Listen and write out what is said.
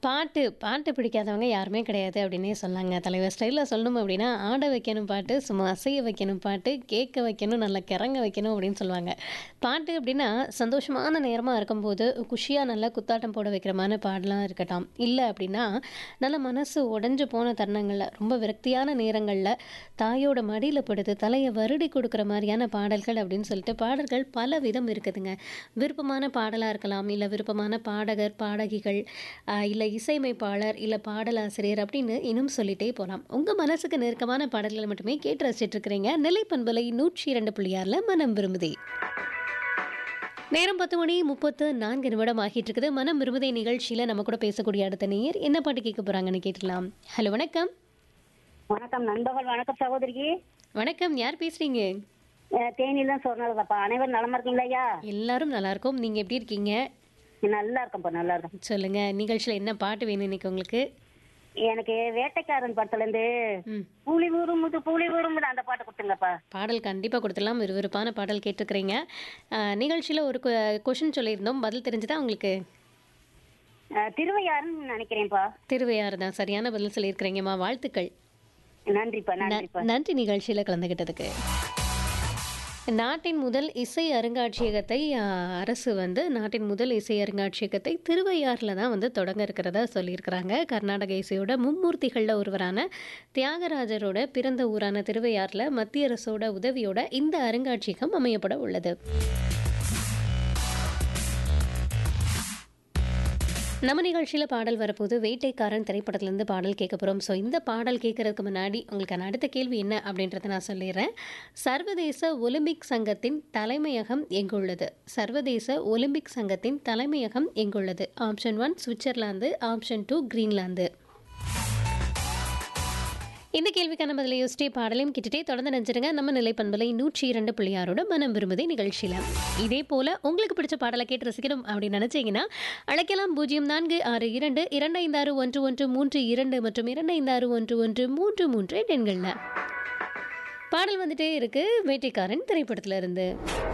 பாட்டு பாட்டு பிடிக்காதவங்க யாருமே கிடையாது அப்படின்னே சொன்னாங்க தலைவர் ஸ்டைலில் சொல்லணும் அப்படின்னா ஆட வைக்கணும் பாட்டு சும்மா அசைய வைக்கணும் பாட்டு கேட்க வைக்கணும் நல்லா கிறங்க வைக்கணும் அப்படின்னு சொல்லுவாங்க பாட்டு அப்படின்னா சந்தோஷமான நேரமாக இருக்கும்போது குஷியாக நல்லா குத்தாட்டம் போட வைக்கிற மாதிரி பாடலாம் இருக்கட்டும் இல்லை அப்படின்னா நல்ல மனசு உடஞ்சு போன தருணங்களில் ரொம்ப விரக்தியான நேரங்களில் தாயோட மடியில் படுத்து தலையை வருடி கொடுக்குற மாதிரியான பாடல்கள் அப்படின்னு சொல்லிட்டு பாடல்கள் பல விதம் இருக்குதுங்க விருப்பமான பாடலாக இருக்கலாம் இல்லை விருப்பமான பாடகர் பாடகிகள் இல்லை இசையமைப்பாளர் இல்லை பாடலாசிரியர் அப்படின்னு இன்னும் சொல்லிட்டே போகலாம் உங்கள் மனசுக்கு நெருக்கமான பாடல்களை மட்டுமே கேட்டு ரசிச்சிட்டு இருக்கிறீங்க நிலை பண்பலை நூற்றி இரண்டு புள்ளியாரில் மனம் விரும்புதே நேரம் பத்து மணி முப்பத்து நான்கு நிமிடம் ஆகிட்டு இருக்குது மனம் விரும்புதே நிகழ்ச்சியில் நம்ம கூட பேசக்கூடிய அடுத்த நேயர் என்ன பாட்டு கேட்க போகிறாங்கன்னு கேட்டுக்கலாம் ஹலோ வணக்கம் வணக்கம் நண்பர்கள் வணக்கம் சகோதரிக்கு வணக்கம் யார் பேசுறீங்க தேனியில தான் சொன்னதுப்பா அனைவரும் நலமா இருக்கீங்களா ஐயா எல்லாரும் நல்லா இருக்கோம் நீங்கள் எப்படி இருக்கீங்க நல்லா இருக்கேன்ப்பா நல்லா இருக்கேன் சொல்லுங்க நிகழ்ச்சியில் என்ன பாட்டு வேணும் இன்னைக்கு உங்களுக்கு எனக்கு வேட்டைக்காரன் படத்துல இருந்து ம் பூலி ஊருமுது பூலி ஊருமுது அந்த பாட்டு கொடுத்துங்கப்பா பாடல் கண்டிப்பாக கொடுத்துடலாம் விறுவிறுப்பான பாடல் கேட்டிருக்கிறீங்க நிகழ்ச்சியில் ஒரு கொஷின் சொல்லியிருந்தோம் பதில் தெரிஞ்சுதா உங்களுக்கு அஹ், திருவையாறுன்னு நினைக்கிறேன்ப்பா திருவையாறு தான் சரியான பதில் சொல்லியிருக்கிறீங்கம்மா வாழ்த்துக்கள் நன்றிப்பா நன்றிப்பா நன்றி நிகழ்ச்சியில் கலந்துக்கிட்டதுக்கு நாட்டின் முதல் இசை அருங்காட்சியகத்தை ஆ, அரசு வந்து நாட்டின் முதல் இசை அருங்காட்சியகத்தை திருவையாறில் தான் வந்து தொடங்க இருக்கிறதா சொல்லியிருக்கிறாங்க கர்நாடக இசையோட மும்மூர்த்திகளில் ஒருவரான தியாகராஜரோட பிறந்த ஊரான திருவையாறில் மத்திய அரசோட உதவியோட இந்த அருங்காட்சியகம் அமையப்பட உள்ளது நம்ம நிகழ்ச்சியில் பாடல் வரப்போது வேட்டைக்காரன் திரைப்படத்துலேருந்து பாடல் கேட்க போகிறோம் ஸோ இந்த பாடல் கேட்கறதுக்கு முன்னாடி உங்களுக்கான அடுத்த கேள்வி என்ன அப்படின்றத நான் சொல்லிடுறேன் சர்வதேச ஒலிம்பிக் சங்கத்தின் தலைமையகம் எங்குள்ளது சர்வதேச ஒலிம்பிக் சங்கத்தின் தலைமையகம் எங்குள்ளது option one Switzerland option two Greenland இந்த கேள்விக்கான பதிலை யோசிச்சே பாடலையும் கிட்டே தொடர்ந்து நினைச்சிருங்க நம்ம நிலை பண்பலை நூற்றி இரண்டு புள்ளியாரோட மனம் விரும்புதே நிகழ்ச்சியில் இதே போல உங்களுக்கு பிடிச்ச பாடலை கேட்டு ரசிக்கணும் அப்படின்னு நினைச்சீங்கன்னா அழைக்கலாம் பூஜ்ஜியம் நான்கு ஆறு இரண்டு இரண்டு ஐந்து ஆறு ஒன்று ஒன்று மூன்று இரண்டு மற்றும் இரண்டு ஐந்து ஆறு ஒன்று ஒன்று மூன்று மூன்று எண்களில் பாடல் வந்துட்டே இருக்கு வேட்டைக்காரன் திரைப்படத்துல இருந்து